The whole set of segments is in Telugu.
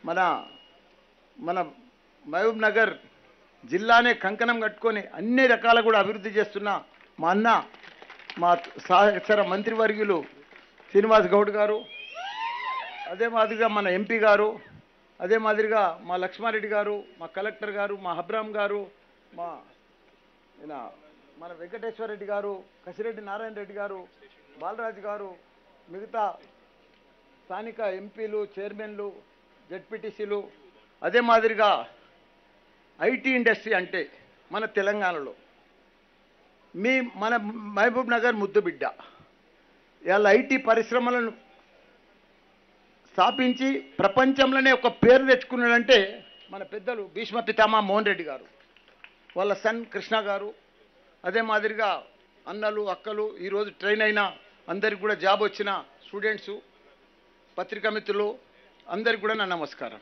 మన మన మహబూబ్ నగర్ జిల్లానే కంకణం కట్టుకొని అన్ని రకాల కూడా అభివృద్ధి చేస్తున్న మా అన్న మా సహచర మంత్రివర్యులు శ్రీనివాస్ గౌడ్ గారు అదే మాదిరిగా మన ఎంపీ గారు అదే మాదిరిగా మా లక్ష్మారెడ్డి గారు మా కలెక్టర్ గారు మా హబ్రామ్ గారు మా ఈయన మన వెంకటేశ్వర రెడ్డి గారు కసిరెడ్డి నారాయణ రెడ్డి గారు బాలరాజు గారు మిగతా స్థానిక ఎంపీలు చైర్మన్లు జడ్పీటీసీలు అదే మాదిరిగా ఐటీ ఇండస్ట్రీ అంటే మన తెలంగాణలో మీ మన మహబూబ్ నగర్ ముద్దు బిడ్డ ఇవాళ ఐటీ పరిశ్రమలను స్థాపించి ప్రపంచంలోనే ఒక పేరు తెచ్చుకున్నాడంటే మన పెద్దలు భీష్మ పితామా మోహన్ రెడ్డి గారు వాళ్ళ సన్ కృష్ణ గారు అదే మాదిరిగా అన్నలు అక్కలు ఈరోజు ట్రైన్ అయిన అందరికి కూడా జాబ్ వచ్చిన స్టూడెంట్సు పత్రికా మిత్రులు అందరికి కూడా నా నమస్కారం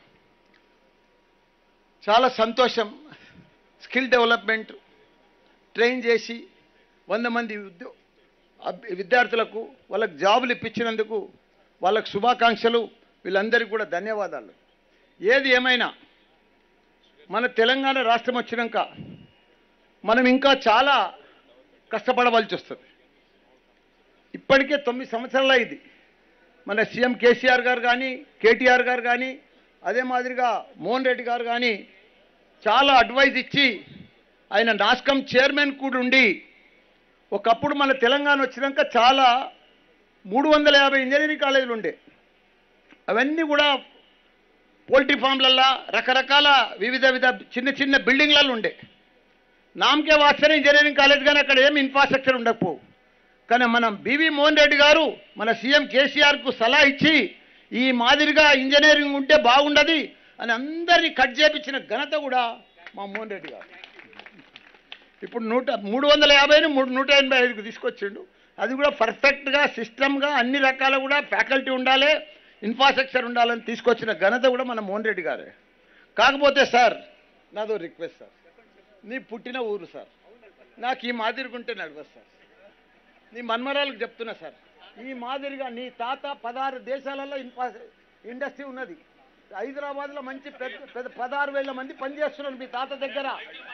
చాలా సంతోషం స్కిల్ డెవలప్మెంట్ ట్రైన్ చేసి వంద మంది ఉద్యో అబ్- విద్యార్థులకు వాళ్ళకి జాబులు ఇప్పించినందుకు వాళ్ళకు శుభాకాంక్షలు వీళ్ళందరికీ కూడా ధన్యవాదాలు ఏది ఏమైనా మన తెలంగాణ రాష్ట్రం వచ్చినాక మనం ఇంకా చాలా కష్టపడవలసి వస్తుంది ఇప్పటికే తొమ్మిది సంవత్సరాలు అయింది మన సీఎం కేసీఆర్ గారు కానీ కేటీఆర్ గారు కానీ అదే మాదిరిగా మోహన్ రెడ్డి గారు కానీ చాలా అడ్వైజ్ ఇచ్చి ఆయన నాస్కం చైర్మన్ కూడా ఉండి ఒకప్పుడు మన తెలంగాణ వచ్చినాక చాలా మూడు వందల యాభై ఇంజనీరింగ్ కాలేజీలు ఉండే అవన్నీ కూడా పోల్ట్రీ ఫామ్లల్లో రకరకాల వివిధ విధ చిన్న చిన్న బిల్డింగ్లలో ఉండే నామకే వాస్తవ ఇంజనీరింగ్ కాలేజ్ కానీ అక్కడ ఏం ఇన్ఫ్రాస్ట్రక్చర్ ఉండకపోవు కానీ మనం బివి మోహన్ రెడ్డి గారు మన సీఎం కేసీఆర్కు సలహా ఇచ్చి ఈ మాదిరిగా ఇంజనీరింగ్ ఉంటే బాగుండదు అని అందరినీ కట్ చేపించిన ఘనత కూడా మా మోహన్ రెడ్డి గారు ఇప్పుడు నూట మూడు వందల యాభైని మూడు నూట ఎనభై ఐదుకు తీసుకొచ్చిండు అది కూడా పర్ఫెక్ట్గా సిస్టమ్గా అన్ని రకాల కూడా ఫ్యాకల్టీ ఉండాలి ఇన్ఫ్రాస్ట్రక్చర్ ఉండాలని తీసుకొచ్చిన ఘనత కూడా మన మోహన్ రెడ్డి గారే కాకపోతే సార్ నాదో రిక్వెస్ట్ సార్ నీ పుట్టిన ఊరు సార్ నాకు ఈ మాదిరిగా ఉంటే నడవదు సార్ నీ మన్మరాలకు చెప్తున్నా సార్ ఈ మాదిరిగా నీ తాత పదహారు దేశాలలో ఇన్ఫా ఇండస్ట్రీ ఉన్నది హైదరాబాద్లో మంచి పెద్ద పెద్ద పదహారు వేల మంది పనిచేస్తున్నారు మీ తాత దగ్గర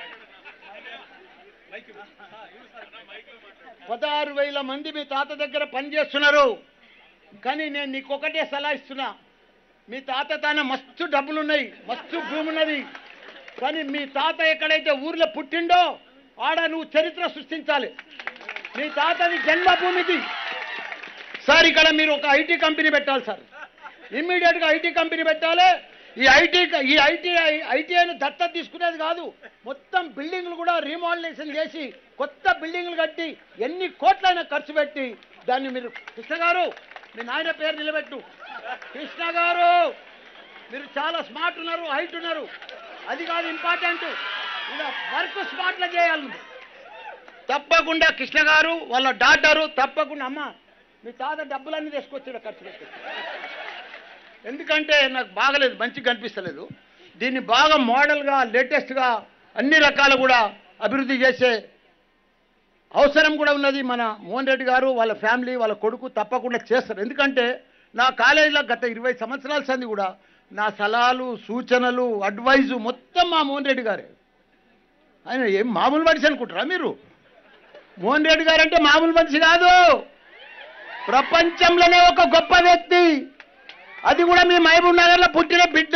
పదహారు వేల మంది మీ తాత దగ్గర పనిచేస్తున్నారు కానీ నేను నీకు ఒకటే సలహా ఇస్తున్నా మీ తాత తాన మస్తు డబ్బులున్నాయి మస్తు భూమి ఉన్నది కానీ మీ తాత ఎక్కడైతే ఊర్లో పుట్టిండో ఆడ నువ్వు చరిత్ర సృష్టించాలి మీ తాతది జన్మభూమిది సార్ ఇక్కడ మీరు ఒక ఐటీ కంపెనీ పెట్టాలి సార్ ఇమ్మీడియట్గా ఐటీ కంపెనీ పెట్టాలి ఈ ఐటీ ఈ ఐటీ ఐటీఐని దత్తత తీసుకునేది కాదు మొత్తం బిల్డింగ్లు కూడా రీమోడలేషన్ చేసి కొత్త బిల్డింగ్లు కట్టి ఎన్ని కోట్లైనా ఖర్చు పెట్టి దాన్ని మీరు కృష్ణ గారు మీ నాయన పేరు నిలబెట్టు కృష్ణ గారు మీరు చాలా స్మార్ట్ ఉన్నారు హైట్ ఉన్నారు అది కాదు ఇంపార్టెంట్ ఇలా వర్క్ స్మార్ట్లో చేయాలి నువ్వు. తప్పకుండా కృష్ణ గారు వాళ్ళ డాక్టరు తప్పకుండా అమ్మ మీ తాత డబ్బులన్నీ తీసుకొచ్చాడు ఖర్చు పెట్టి ఎందుకంటే నాకు బాగలేదు మంచిగా కనిపిస్తలేదు దీన్ని బాగా మోడల్గా లేటెస్ట్గా అన్ని రకాలు కూడా అభివృద్ధి చేసే అవసరం కూడా ఉన్నది మన మోహన్ రెడ్డి గారు వాళ్ళ ఫ్యామిలీ వాళ్ళ కొడుకు తప్పకుండా చేస్తారు ఎందుకంటే నా కాలేజీలో గత ఇరవై సంవత్సరాల సంది కూడా నా సలహాలు సూచనలు అడ్వైజు మొత్తం మా మోహన్ రెడ్డి గారే ఆయన ఏం మామూలు మనిషి అనుకుంటారా మీరు మోహన్ రెడ్డి గారు అంటే మామూలు మనిషి కాదు ప్రపంచంలోనే ఒక గొప్ప వ్యక్తి అది కూడా మీ మహబూబ్ నగర్లో పుట్టిన బిడ్డ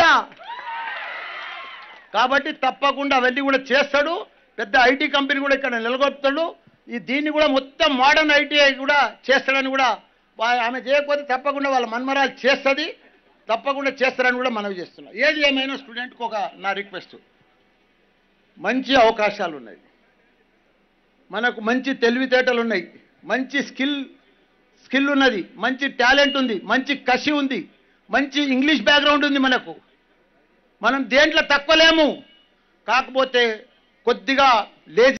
కాబట్టి తప్పకుండా వెళ్ళి కూడా చేస్తాడు పెద్ద ఐటీ కంపెనీ కూడా ఇక్కడ నిలగొడతాడు ఈ దీన్ని కూడా మొత్తం మోడర్న్ ఐటీఐ కూడా చేస్తాడని కూడా వా- ఆమె చేయకపోతే తప్పకుండా వాళ్ళ మన్మరాలు చేస్తుంది తప్పకుండా చేస్తారని కూడా మనవి చేస్తున్నా ఏది ఏమైనా స్టూడెంట్కి ఒక నా రిక్వెస్ట్ మంచి అవకాశాలు ఉన్నాయి మనకు మంచి తెలివితేటలు ఉన్నాయి మంచి స్కిల్ స్కిల్ ఉన్నది మంచి టాలెంట్ ఉంది మంచి కసి ఉంది మంచి ఇంగ్లీష్ బ్యాక్గ్రౌండ్ ఉంది మనకు మనం దేంట్లో తక్కువలేము కాకపోతే కొద్దిగా లేజీ